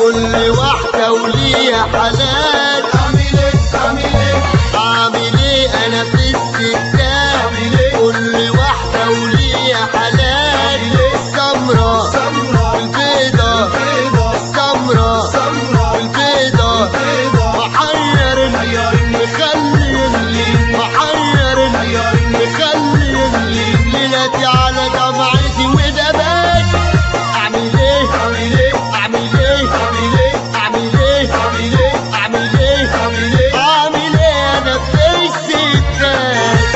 كل واحدة وليها حلال اعمل ايه اعمل ايه اعمل ايه انا في الستات أعمل إيه؟ كل واحدة وليها حلال السمرة سمرة البيضة بيضة السمرة سمرة البيضة بيضة محير مخلي محير مخلي ليلتي على دمعتي ودبات اعمل ايه اعمل ايه اعمل ايه اعمل ايه اعمل ايه اعمل ايه اعمل ايه اعمل ايه اعمل ايه انا في الستات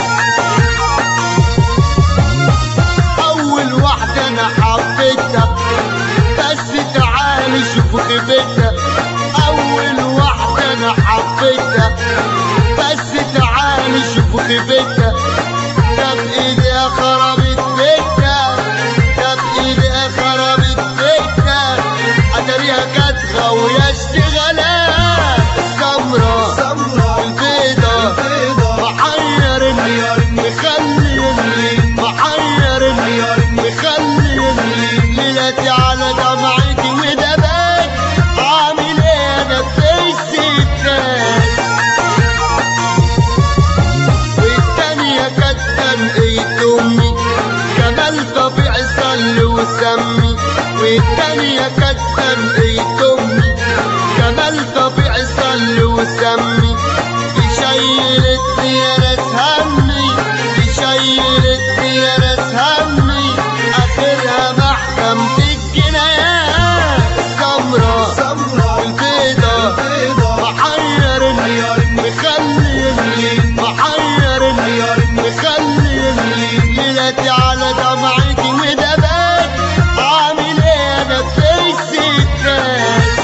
اول واحدة انا حبيتها بس تعالي شوف خيبتها اول واحدة انا حبيتها بس تعالي شوف خيبتها ده بايديها خربت بيتها ده بايديها خربت بيتها اتاريها كانت غاوية اشتغالات سمرة سمرة البيضة بيضة محير مخلي محير مخلي ليلتي على دمعتي ودبات عامل ايه انا في الستات والتانية كانت تنقية امي جمال طبيعي صلي وسمي والتانية كانت تنقية امي جمال طبيعي صلي وسمي شيلتني يا ناس همي شيلتني يا ناس همي اخرها محكمة الجنايات سمرة سمرة البيضة بيضة محير مخلي محير مخلي ليلتي على دمعتي ودبات عامل ايه انا في الستات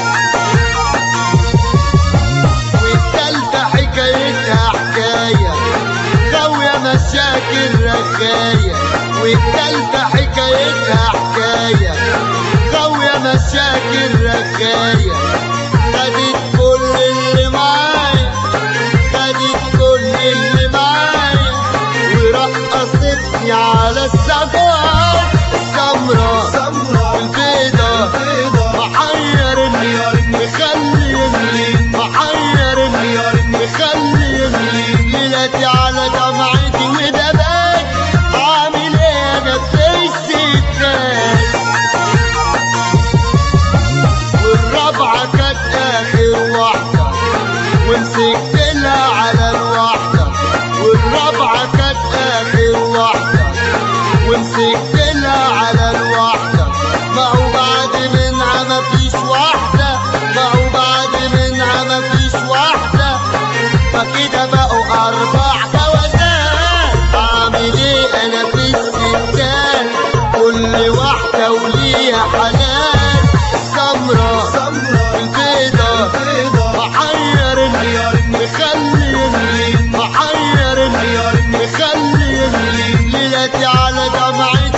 والتالتة حكايتها حكاية غاوية مشاكل رخاية والتالتة حكايتها حكاية غاوية مشاكل رخاية خدت كل اللي معايا خدت كل اللي معايا ورقصتني على السجاد سمرة سمرة البيضة بيضة محير مخلي محير مخلي ليلتي على دمعتي ودبات عامل ايه انا في الستات والرابعة كانت اخر واحدة ومسكت لها على الواحدة والرابعة كانت اخر واحدة ومسكت لها على الواحدة ما هو بعد منها مفيش واحدة ما هو بعد منها مفيش واحدة فكده بقوا أربع جوازات أعمل إيه أنا في الستات كل واحدة وليها حنان سمرة سمرة البيضة بيضة محير مخلي محير مخلي ليلتي على دمعتي